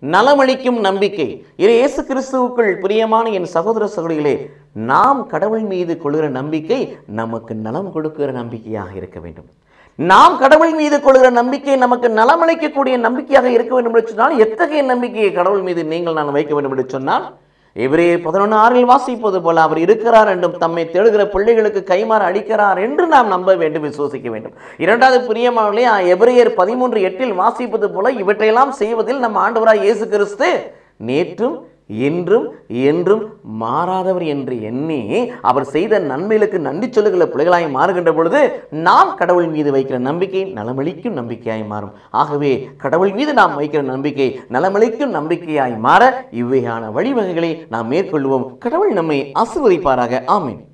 நலமளிக்கும் நம்பிக்கை இது இயேசு கிறிஸ்துவுக்குள் பிரியமான என் சகோதர சகோதரிகளே நாம் கடவுள் மீது கொள்கிற நம்பிக்கை நமக்கு நலம் கொடுக்கிற நம்பிக்கையாக இருக்க வேண்டும் நாம் கடவுள் மீது கொள்கிற நம்பிக்கை நமக்கு நலமளிக்கக்கூடிய நம்பிக்கையாக இருக்க வேண்டும் என்று சொன்னால் எத்தகைய நம்பிக்கையை கடவுள் மீது நீங்கள் நான் வைக்க வேண்டும் என்று சொன்னால் எவரே பதினொன்று ஆறில் வாசிப்பது போல அவர் இருக்கிறார் என்றும் தம்மை தேடுகிற பிள்ளைகளுக்கு கைமாறு அளிக்கிறார் என்று நாம் நம்ப வேண்டும் விசுவசிக்க வேண்டும் இரண்டாவது பிரியமானே எபிரேயர் பதிமூன்று எட்டில் வாசிப்பது போல இவற்றையெல்லாம் செய்வதில் நம் ஆண்டவராய் இயேசு கிறிஸ்து நேற்றும் என்றும் என்றும் மாறாதவர் என்று எண்ணி அவர் செய்த நன்மைகளுக்கு நன்றி சொல்லுகிற பிள்ளைகளாய் மாறுகின்ற பொழுது நாம் கடவுள் மீது வைக்கிற நம்பிக்கை நலமளிக்கும் நம்பிக்கையாய் மாறும் ஆகவே கடவுள் மீது நாம் வைக்கிற நம்பிக்கை நலமளிக்கும் நம்பிக்கையாய் மாற இவ்வையான வழிவகைகளை நாம் மேற்கொள்வோம் கடவுள் நம்மை ஆசீர்வதிப்பாராக ஆமீன்